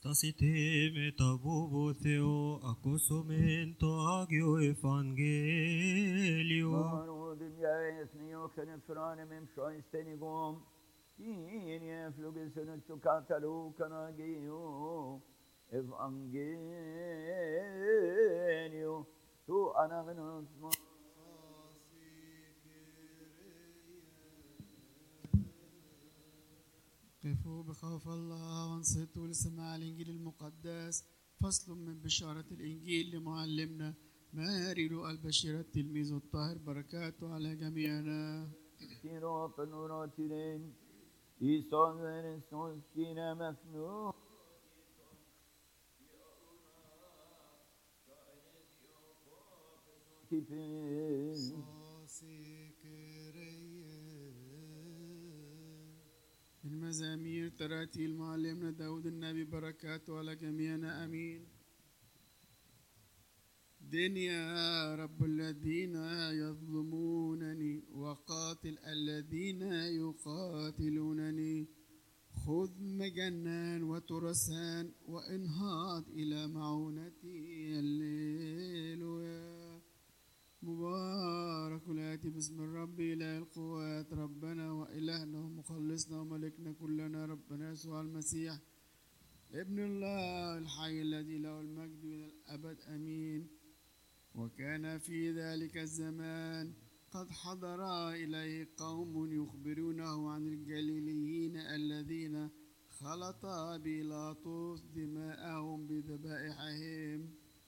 Στάσιτε με τα βούβο Θεό, ακούσομεν το Άγιο Ευαγγέλιο. Baro dünya esniyor kenefrane mem şoistenigom. Yine flugesunu çukatalu kanagiyo. Evangelio. Tu anagnos mo. قفوا بخوف الله وانصتوا لسماع الإنجيل المقدس فصل من بشارة الإنجيل لمعلمنا ماري البشير التلميذ الطاهر بركاته على جميعنا Tiro penuratirin. İson verin son kine mefnu. Tipin. المزامير تراتيل معلمنا داود النبي بركاته على جميعنا أمين دنيا رب الذين يظلمونني وقاتل الذين يقاتلونني خذ مجنان وترسان وانهاض إلى معونتي الليل مبارك الآتي باسم الرب إله القوات ربنا وإلهنا ومخلصنا وملكنا كلنا ربنا يسوع المسيح ابن الله الحي الذي له المجد إلى الأبد أمين وكان في ذلك الزمان قد حضر إليه قوم يخبرونه عن الجليليين الذين خلط بيلاطس دماءهم بذبائحهم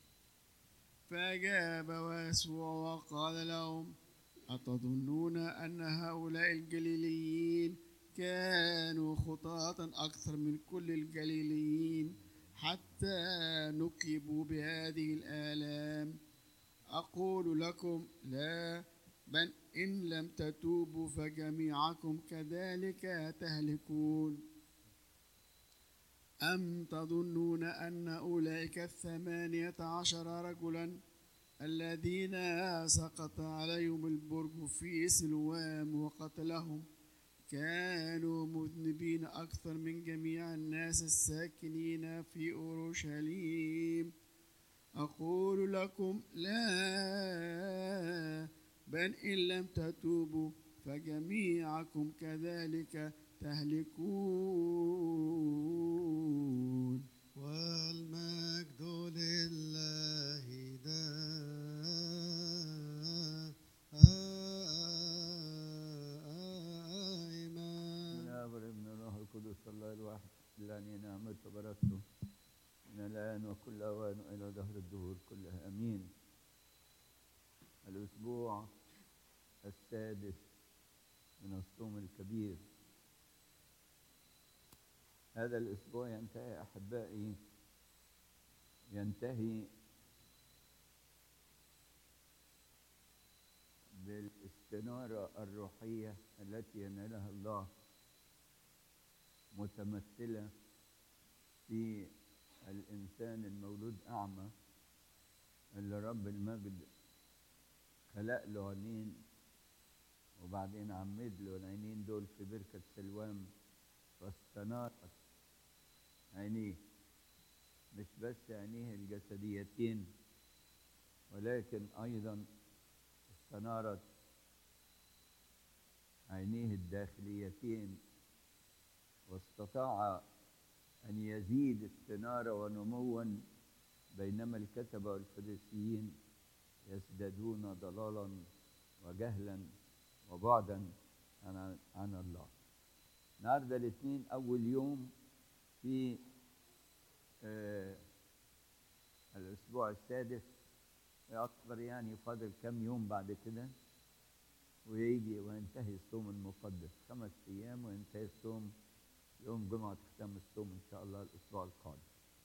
فأجاب ويسوع وقال لهم أتظنون أن هؤلاء الجليليين كانوا خطاة أكثر من كل الجليليين حتى نكبوا بهذه الآلام أقول لكم لا بل إن لم تتوبوا فجميعكم كذلك تهلكون أم تظنون أن أولئك الثمانية عشر رجلا الذين سقط عليهم البرج في سلوام وقتلهم كانوا مذنبين أكثر من جميع الناس الساكنين في أورشليم أقول لكم لا بل إن لم تتوبوا فجميعكم كذلك تهلكون والمجد لله دائما من أب ابن الروح القدس الله الواحد لأن نعمة وبركته من الآن وكل أوان إلى دهر الدهور كلها أمين الأسبوع السادس من الصوم الكبير هذا الأسبوع ينتهي أحبائي ينتهي بالاستنارة الروحية التي ينالها الله متمثلة في الإنسان المولود أعمى اللي رب المجد خلق له عينين وبعدين عمد له العينين دول في بركة سلوام فاستنارت عينيه مش بس عينيه الجسديتين ولكن أيضا استنارت عينيه الداخليتين واستطاع أن يزيد استنارة ونموا بينما الكتبة والفريسيين يزدادون ضلالا وجهلا وبعدا عن, عن الله النهارده الاثنين أول يوم في آه الأسبوع السادس يعتبر يعني فاضل كم يوم بعد كده ويجي وينتهي الصوم المقدس خمس أيام وينتهي الصوم يوم جمعة ختام الصوم إن شاء الله الأسبوع القادم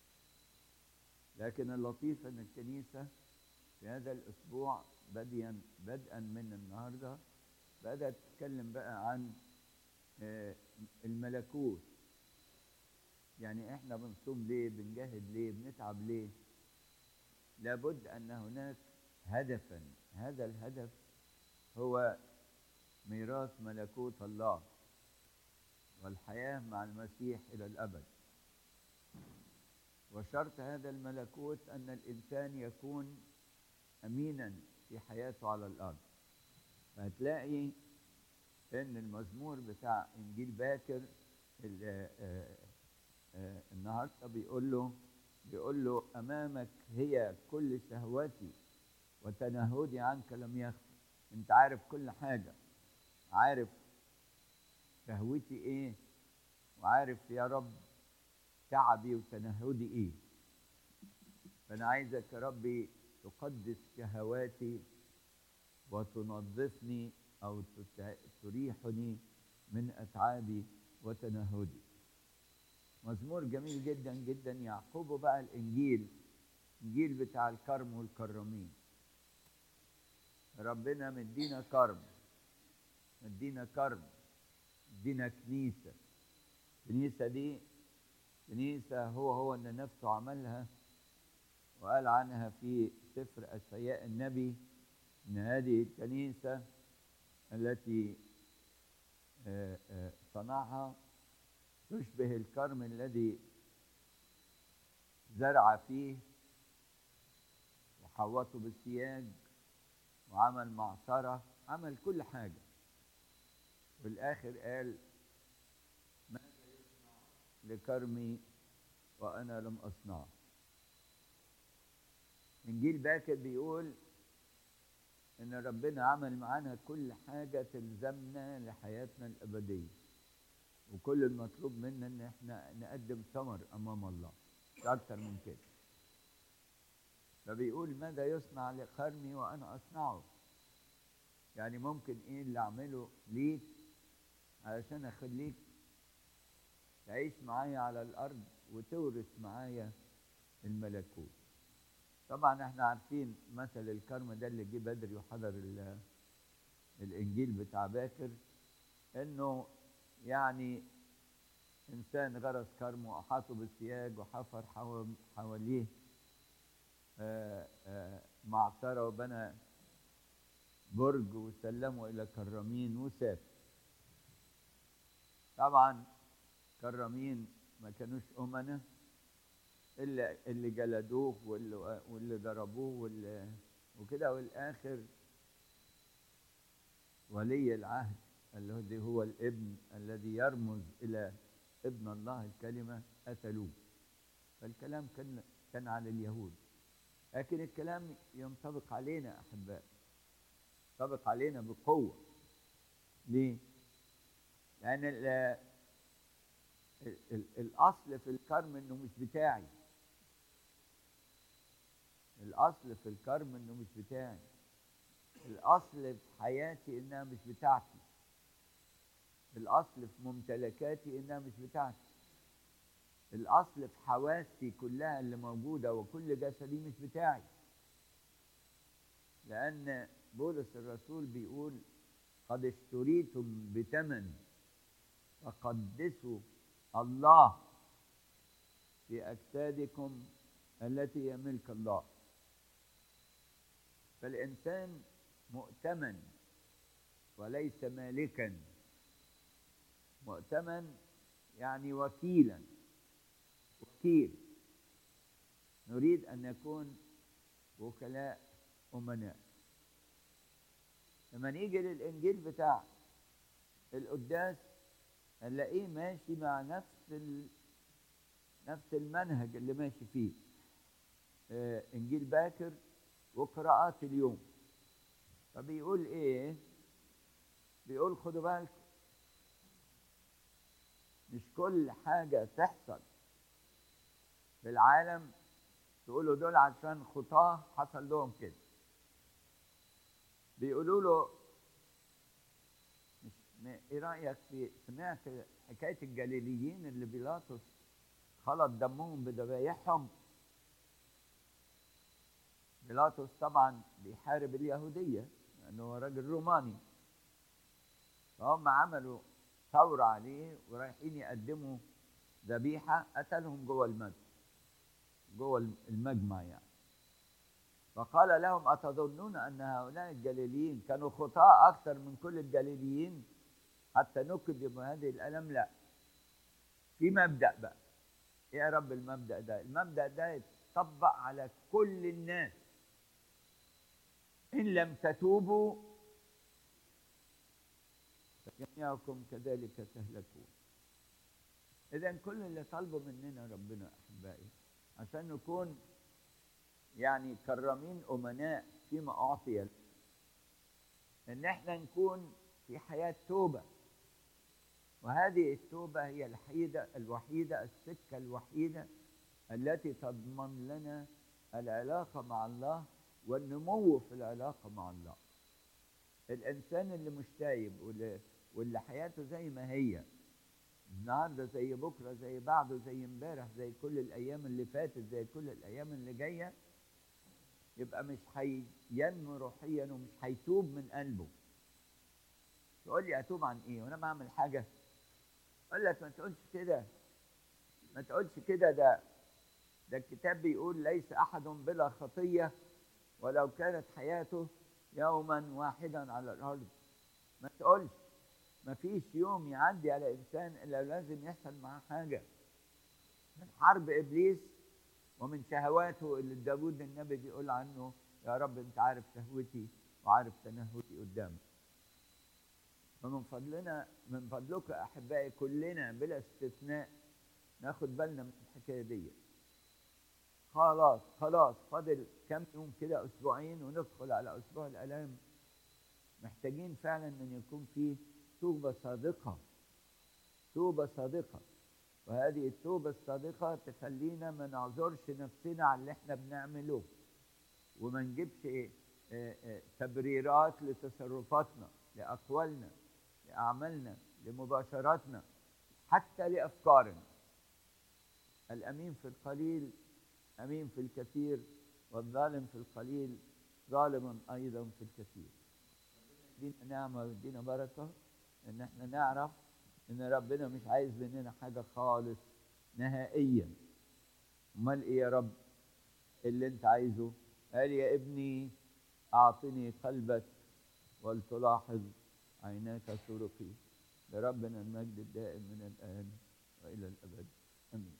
لكن اللطيف أن الكنيسة في هذا الأسبوع بديا بدءا من النهاردة بدأت تتكلم بقى عن آه، الملكوت يعني احنا بنصوم ليه بنجاهد ليه بنتعب ليه لابد ان هناك هدفا هذا الهدف هو ميراث ملكوت الله والحياه مع المسيح الى الابد وشرط هذا الملكوت أن الإنسان يكون أمينا في حياته على الأرض فهتلاقي إن المزمور بتاع إنجيل باكر ال- آه، آه، النهارده بيقول له بيقول له أمامك هي كل شهوتي وتنهدي عنك لم يخفى أنت عارف كل حاجة عارف شهوتي إيه وعارف يا رب تعبي وتنهدي إيه فأنا عايزك يا ربي تقدس شهواتي وتنظفني أو تتع- تريحني من أتعابي وتنهدي مزمور جميل جدا جدا يعقوبه بقى الإنجيل الإنجيل بتاع الكرم والكرمين ربنا مدينا كرم مدينا كرم مدينا كنيسة الكنيسة دي كنيسة هو هو أن نفسه عملها وقال عنها في سفر أشعياء النبي أن هذه الكنيسة التي آه، آه، صنعها تشبه الكرم الذي زرع فيه وحوطه بالسياج وعمل معصرة عمل كل حاجة والآخر قال ماذا يصنع لكرمي وأنا لم أصنعه إنجيل باكر بيقول إن ربنا عمل معانا كل حاجة تلزمنا لحياتنا الأبدية وكل المطلوب منا إن إحنا نقدم ثمر أمام الله مش أكتر من كده فبيقول ماذا يصنع لكرمي وأنا أصنعه يعني ممكن إيه اللي أعمله ليك علشان أخليك تعيش معايا على الأرض وتورث معايا الملكوت طبعا احنا عارفين مثل الكرم ده اللي جه بدري وحضر ال- الانجيل بتاع باكر انه يعني انسان غرس كرم واحاطه بالسياج وحفر حو- حواليه آه، آه، معصره وبنى برج وسلمه الى كرامين وسافر طبعا كرامين ما كانوش امنه اللي اللي جلدوه واللي واللي ضربوه واللي وكده والاخر ولي العهد الذي هو الابن الذي يرمز الى ابن الله الكلمه قتلوه فالكلام كان كان على اليهود لكن الكلام ينطبق علينا احباء ينطبق علينا بقوه ليه؟ لان ال ال ال الاصل في الكرم انه مش بتاعي الاصل في الكرم انه مش بتاعي الاصل في حياتي انها مش بتاعتي الاصل في ممتلكاتي انها مش بتاعتي الاصل في حواسي كلها اللي موجوده وكل جسدي مش بتاعي لان بولس الرسول بيقول قد اشتريتم بثمن فقدسوا الله في اجسادكم التي هي ملك الله فالانسان مؤتمن وليس مالكا مؤتمن يعني وكيلا وكيل نريد ان نكون وكلاء امناء لما نيجي للانجيل بتاع القداس هنلاقيه ماشي مع نفس ال... نفس المنهج اللي ماشي فيه آه انجيل باكر وقراءات اليوم فبيقول ايه بيقول خدوا بالكم مش كل حاجة تحصل في العالم تقولوا دول عشان خطاه حصل لهم كده بيقولوا له مش م- ايه رأيك في سمعت حكاية الجليليين اللي بيلاطس خلط دمهم بذبايحهم بيلاطس طبعا بيحارب اليهودية لأنه هو راجل روماني فهم عملوا ثورة عليه ورايحين يقدموا ذبيحة قتلهم جوه المسجد جوه المجمع يعني فقال لهم أتظنون أن هؤلاء الجليليين كانوا خطاء أكثر من كل الجليليين حتى نكب بهذه الألم لا في مبدأ بقى ايه يا رب المبدا ده المبدا ده يتطبق على كل الناس ان لم تتوبوا فجميعكم كذلك تهلكون اذا كل اللي طالبه مننا ربنا احبائي عشان نكون يعني كرامين امناء فيما اعطي لنا. ان احنا نكون في حياه توبه وهذه التوبه هي الحيده الوحيده السكه الوحيده التي تضمن لنا العلاقه مع الله والنمو في العلاقه مع الله الانسان اللي مش تايب واللي, واللي حياته زي ما هي النهارده زي بكره زي بعده زي امبارح زي كل الايام اللي فاتت زي كل الايام اللي جايه يبقى مش هينمو روحيا ومش هيتوب من قلبه تقول لي اتوب عن ايه وانا بعمل حاجه اقول لك ما تقولش كده ما تقولش كده ده ده الكتاب بيقول ليس احد بلا خطيه ولو كانت حياته يوما واحدا على الارض ما تقولش ما فيش يوم يعدي على انسان الا لازم يحصل معاه حاجه من حرب ابليس ومن شهواته اللي داود النبي بيقول عنه يا رب انت عارف شهوتي وعارف تنهدي قدامك فمن فضلنا من فضلك احبائي كلنا بلا استثناء ناخد بالنا من الحكايه دي خلاص خلاص فاضل كم يوم كده اسبوعين وندخل على اسبوع الالام محتاجين فعلا ان يكون في توبه صادقه توبه صادقه وهذه التوبه الصادقه تخلينا ما نعذرش نفسنا على اللي احنا بنعمله وما نجيبش إيه؟ آه، آه، تبريرات لتصرفاتنا لاقوالنا لاعمالنا لمباشراتنا حتى لافكارنا الامين في القليل امين في الكثير والظالم في القليل ظالم ايضا في الكثير يدينا نعمه ويدينا بركه ان احنا نعرف ان ربنا مش عايز مننا حاجه خالص نهائيا امال ايه يا رب اللي انت عايزه قال يا ابني اعطني قلبك ولتلاحظ عيناك سرقي لربنا المجد الدائم من الان والى الابد امين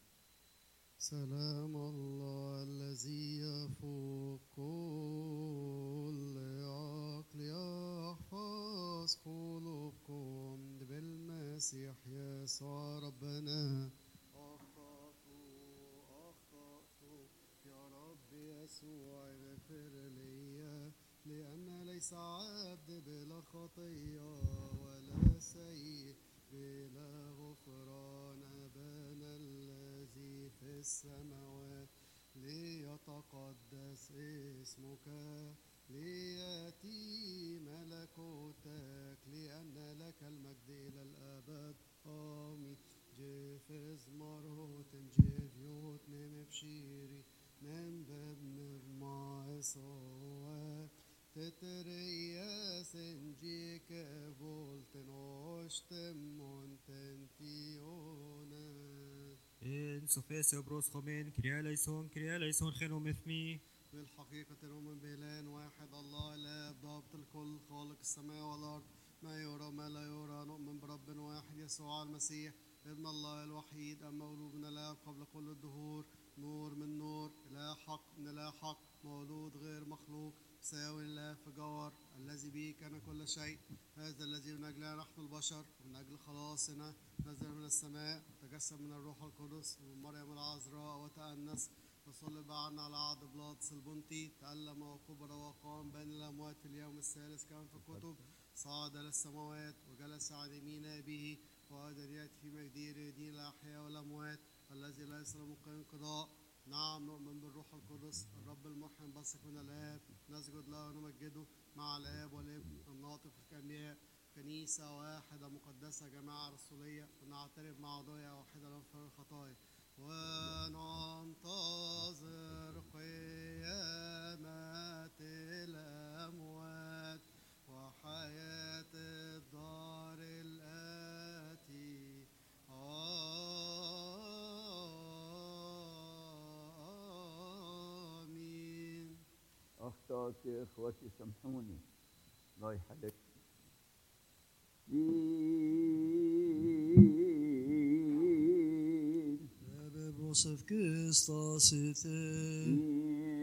سلام الله الذي يفوق كل عقل يحفظ قلوبكم بالمسيح يسوع ربنا أخطأت أخطأت يا رب يسوع اغفر لي لأن ليس عبد بلا خطية ولا سيء بلا غفران أبانا الذي في السماوات ليتقدس اسمك ليأتي ملكوتك لأن لك المجد إلى الأبد آمين جفز مروت جفيوت نم بشيري نم ببن بمعصوات تتريا سنجيك فولتن وشتم مونتن تيونات إن سوفيس بروس خومين كريا ليسون كريا ليسون خينو مثمي بالحقيقة نؤمن بإله واحد الله الآب ضابط الكل خالق السماء والأرض ما يرى ما لا يرى نؤمن برب واحد يسوع المسيح ابن الله الوحيد المولود من الآب قبل كل الدهور نور من نور إله حق من إله حق مولود غير مخلوق ساوي الله في جوهر الذي به كان كل شيء هذا الذي من أجله نحن البشر ومن أجل خلاصنا نزل من السماء تجسد من الروح القدس ومن مريم العذراء وتأنس وصلب عنا على عهد بلاطس البنطي تألم وكبر وقام بين الأموات في اليوم الثالث كان في الكتب صعد للسماوات وجلس عن يمين أبيه وأيضا يأتي في مجده ليدين الأحياء والأموات الذي ليس له ممكن انقضاء نعم نؤمن بالروح القدس الرب المحيي بثق من الآب نسجد له ونمجده مع الآب والابن الناطق في الأنبياء كنيسة واحدة مقدسة جماعة رسولية ونعترف مع عضوية واحدة لغفر الخطايا وننتظر قيامة الأموات وحياة الدار الآتي آمين أخطأت يا إخوتي سامحوني الله يحلك Josef Kristus ite.